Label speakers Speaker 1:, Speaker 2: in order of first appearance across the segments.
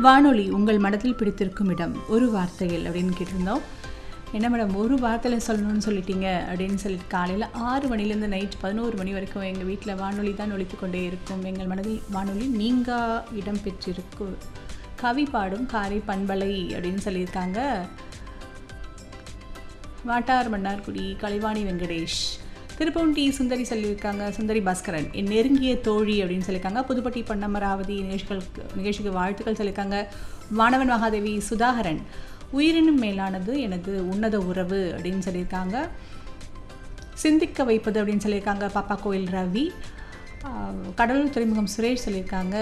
Speaker 1: வானொலி உங்கள் மனதில் பிடித்திருக்கும் இடம் ஒரு வார்த்தையில் அப்படின்னு கேட்டிருந்தோம் என்ன மேடம் ஒரு வார்த்தையில் சொல்லணும்னு சொல்லிட்டீங்க அப்படின்னு சொல்லிட்டு காலையில் ஆறு மணிலேருந்து நைட் பதினோரு மணி வரைக்கும் எங்கள் வீட்டில் வானொலி தான் ஒழித்து கொண்டே இருக்கும் எங்கள் மனதில் வானொலி நீங்கா இடம் பெற்றிருக்கும் கவி பாடும் காரை பண்பலை அப்படின்னு சொல்லியிருக்காங்க வாட்டார் மன்னார்குடி கலைவாணி வெங்கடேஷ் திருப்பூண்டி சுந்தரி சொல்லியிருக்காங்க சுந்தரி பாஸ்கரன் என் நெருங்கிய தோழி அப்படின்னு சொல்லியிருக்காங்க புதுப்பட்டி பொன்னமராவதி நிகழ்ச்சிகளுக்கு நிகழ்ச்சிக்கு வாழ்த்துக்கள் சொல்லியிருக்காங்க வானவன் மகாதேவி சுதாகரன் உயிரினும் மேலானது எனது உன்னத உறவு அப்படின்னு சொல்லியிருக்காங்க சிந்திக்க வைப்பது அப்படின்னு சொல்லியிருக்காங்க பாப்பா கோயில் ரவி ஆஹ் கடலூர் துறைமுகம் சுரேஷ் சொல்லியிருக்காங்க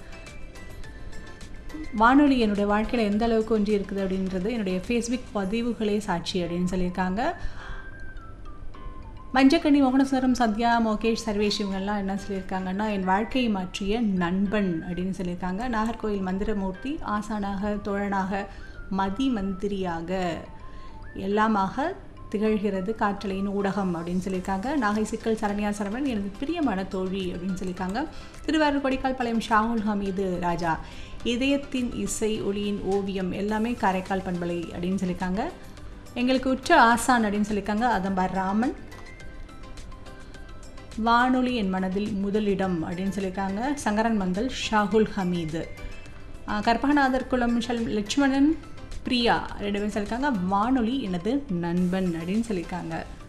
Speaker 1: வானொலி என்னுடைய வாழ்க்கையில் எந்த அளவுக்கு ஒன்றி இருக்குது அப்படின்றது என்னுடைய ஃபேஸ்புக் பதிவுகளே சாட்சி அப்படின்னு சொல்லியிருக்காங்க மஞ்சக்கண்ணி மோகனசுவரம் சத்யா மோகேஷ் சர்வேஷ் இவங்கெல்லாம் என்ன சொல்லியிருக்காங்கன்னா என் வாழ்க்கையை மாற்றிய நண்பன் அப்படின்னு சொல்லியிருக்காங்க நாகர்கோயில் மந்திரமூர்த்தி ஆசானாக தோழனாக மதி மந்திரியாக எல்லாமாக திகழ்கிறது காற்றலையின் ஊடகம் அப்படின்னு சொல்லியிருக்காங்க நாகை சிக்கல் சரண்யா சரவணன் எனது பிரியமான தோழி அப்படின்னு சொல்லியிருக்காங்க திருவாரூர் கொடிக்கால் பாளையம் ஷாகுல் ஹமீது ராஜா இதயத்தின் இசை ஒளியின் ஓவியம் எல்லாமே காரைக்கால் பண்பலை அப்படின்னு சொல்லியிருக்காங்க எங்களுக்கு உற்ற ஆசான் அப்படின்னு சொல்லியிருக்காங்க அதம்பார் ராமன் வானொலி என் மனதில் முதலிடம் அப்படின்னு சொல்லியிருக்காங்க சங்கரன் மந்தல் ஷாகுல் ஹமீது ஆஹ் கற்பகநாதர் குலம் ஷல் லட்சுமணன் பிரியா ரெண்டு பேரும் சொல்லியிருக்காங்க வானொலி எனது நண்பன் அப்படின்னு சொல்லியிருக்காங்க